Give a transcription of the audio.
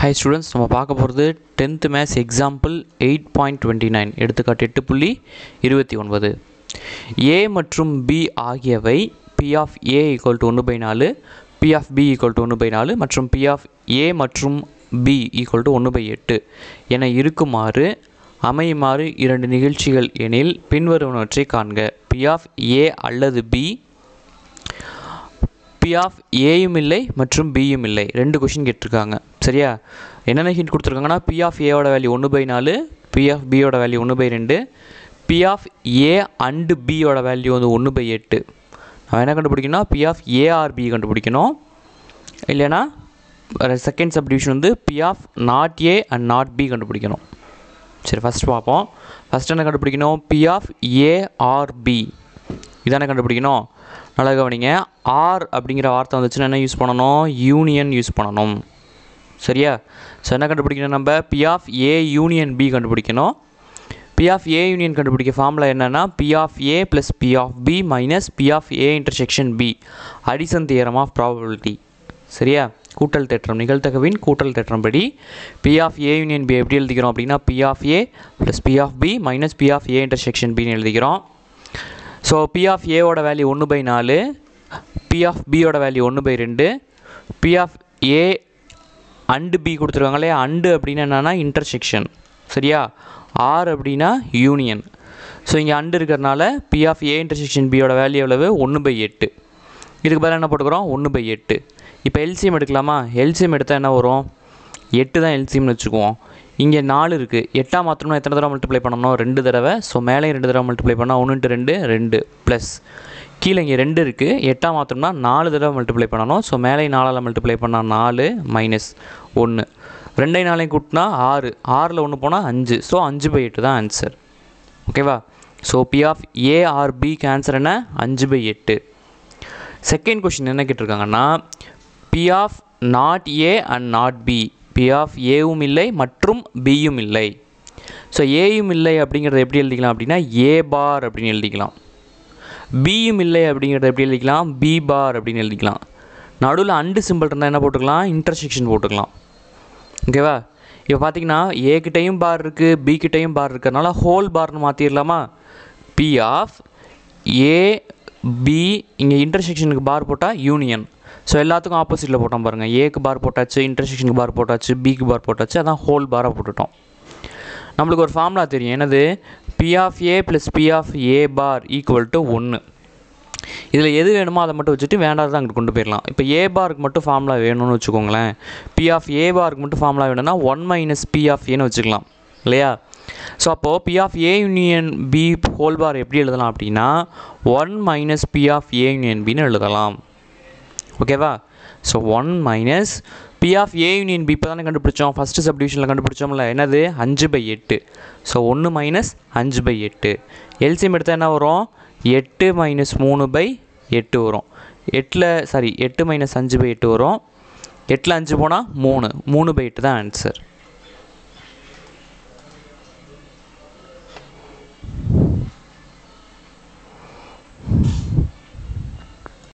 hi students நம்ம பார்க்க போகிறது tenth maths example eight point twenty nine எடுத்துக்காட்டு எட்டு புள்ளி இருபத்தி ஒன்பது ஏ மற்றும் பி ஆகியவை P of A equal to ஒன்று பை நாலு P of B equal to ஒன்று பை நாலு மற்றும் பி ஆஃப் ஏ மற்றும் பி ஈக்குவல் டு ஒன்று பை எட்டு என இருக்குமாறு அமையுமாறு இரண்டு நிகழ்ச்சிகள் எனில் பின்வருவனவற்றை காண்க பி ஆஃப் ஏ அல்லது பி பி ஆஃப் ஏயும் இல்லை மற்றும் பியும் இல்லை ரெண்டு கொஷின் கேட்டிருக்காங்க சரியா என்னென்ன ஹிண்ட் கொடுத்துருக்காங்கன்னா பி ஆஃப் ஏவோட வேல்யூ ஒன்று பை நாலு பி ஆஃப் பியோட வேல்யூ ஒன்று பை ரெண்டு பி ஆஃப் ஏ அண்டு பியோட வேல்யூ வந்து ஒன்று பை எட்டு நம்ம என்ன கண்டுபிடிக்கணும் பி ஆஃப் ஏஆர்பி கண்டுபிடிக்கணும் இல்லைன்னா செகண்ட் சப்டிவிஷன் வந்து P of not A and not B கண்டுபிடிக்கணும் சரி ஃபஸ்ட் பார்ப்போம் ஃபஸ்ட் என்ன கண்டுபிடிக்கணும் பி ஆஃப் ஏஆர்பி இதானே கண்டுபிடிக்கணும் நல்லா கவனிங்க ஆர் அப்படிங்கிற வார்த்தை வந்துச்சுன்னா என்ன யூஸ் பண்ணணும் யூனியன் யூஸ் பண்ணணும் சரியா ஸோ என்ன கண்டுபிடிக்கணும் நம்ம P of A union B கண்டுபிடிக்கணும் பி ஆஃப் ஏ யூனியன் கண்டுபிடிக்க ஃபார்முலா என்னென்னா P of A plus P of B minus P of A intersection B addition theorem of probability சரியா கூட்டல் தேற்றம் நிகழ்த்தகவின் கூட்டல் தேற்றம் படி P of A union B எப்படி எழுதிக்கிறோம் அப்படின்னா P of A plus P of B minus P of A intersection பின்னு எழுதிக்கிறோம் ஸோ பி ஆஃப் ஏவோட வேல்யூ ஒன்று பை நாலு பி ஆஃப் பியோட வேல்யூ ஒன்று பை ரெண்டு P of A and B கொடுத்துருக்காங்களே அண்டு அப்படின்னா என்னென்னா இன்டர்செக்ஷன் சரியா ஆர் அப்படின்னா யூனியன் ஸோ இங்கே அண்டு இருக்கிறனால பி ஆஃப் ஏ இன்டர்செக்ஷன் பியோட வேல்யூ எவ்வளவு ஒன்று பை எட்டு இதுக்கு பதிலாக என்ன போட்டுக்கிறோம் ஒன்று பை எட்டு இப்போ எல்சிஎம் எடுக்கலாமா எல்சிஎம் எடுத்தால் என்ன வரும் எட்டு தான் எல்சிஎம்னு வச்சுக்குவோம் இங்கே நாலு இருக்குது எட்டாம் மாத்திரம்னா எத்தனை தடவை மல்டிப்ளை பண்ணணும் ரெண்டு தடவை ஸோ மேலே ரெண்டு தடவை மல்டிப்ளை பண்ணால் ஒன்று இன்ட்டு ரெண்டு ரெண்டு ப்ளஸ் கீழே இங்கே ரெண்டு இருக்குது எட்டாம் மாத்திரம்னா நாலு தடவை மல்டிப்ளை பண்ணணும் ஸோ மேலே நாலால் மல்டிப்ளை பண்ணால் நாலு மைனஸ் ஒன்று ரெண்டை நாளையும் கூட்டினா ஆறு ஆறில் ஒன்று போனால் அஞ்சு ஸோ அஞ்சு பை எட்டு தான் ஆன்சர் ஓகேவா so P of A or பிக்கு ஆன்சர் என்ன அஞ்சு பை எட்டு செகண்ட் கொஷின் என்ன கேட்டிருக்காங்கன்னா P of not A and not B P of ஏவும் இல்லை மற்றும் பியும் இல்லை ஸோ ஏயும் இல்லை அப்படிங்கிறத எப்படி எழுதிக்கலாம் அப்படின்னா ஏ பார் அப்படின்னு எழுதிக்கலாம் பியும் இல்லை அப்படிங்கிறத எப்படி எழுதிக்கலாம் பி பார் அப்படின்னு எழுதிக்கலாம் நடுவில் அண்டு சிம்பிள் இருந்தால் என்ன போட்டுக்கலாம் இன்டர்செக்ஷன் போட்டுக்கலாம் ஓகேவா இப்போ பார்த்தீங்கன்னா ஏ கிட்டையும் பார் இருக்குது பி கிட்டையும் பார் இருக்கிறதுனால ஹோல் பார்னு மாற்றிடலாமா பி ஆஃப் ஏ பி இங்கே இன்டர்செக்ஷனுக்கு பார் போட்டால் யூனியன் ஸோ எல்லாத்துக்கும் ஆப்போசிட்டில் போட்டோம் பாருங்கள் ஏக்கு பார் போட்டாச்சு இன்டர்செக்ஷனுக்கு பார் போட்டாச்சு பிக்கு பார் போட்டாச்சு அதான் ஹோல் பாராக போட்டுட்டோம் நம்மளுக்கு ஒரு ஃபார்முலா தெரியும் என்னது P of A plus P of A bar equal to ஒன்று இதில் எது வேணுமோ அதை மட்டும் வச்சுட்டு வேண்டாத அங்கிட்டு கொண்டு போயிடலாம் இப்போ ஏ பாருக்கு மட்டும் ஃபார்முலா வேணும்னு வச்சுக்கோங்களேன் பி ஆஃப் ஏ பாருக்கு மட்டும் ஃபார்முலா வேணும்னா ஒன் மைனஸ் பி ஆஃப் ஏன்னு வச்சுக்கலாம் இல்லையா ஸோ அப்போது P of A union P whole bar எப்படி எழுதலாம் அப்படின்னா one minus P of A union பின்னு எழுதலாம் ஓகேவா so one minus P of A union P இப்போ தானே கண்டுபிடிச்சோம் ஃபஸ்ட்டு சப்டிவிஷனில் கண்டுபிடிச்சோம்ல என்னது அஞ்சு பை எட்டு ஸோ ஒன்று மைனஸ் அஞ்சு பை எட்டு எல்சிஎம் எடுத்தால் என்ன வரும் எட்டு மைனஸ் மூணு பை எட்டு வரும் எட்டில் சாரி எட்டு மைனஸ் அஞ்சு பை எட்டு வரும் எட்டில் அஞ்சு போனால் மூணு மூணு பை எட்டு தான் ஆன்சர்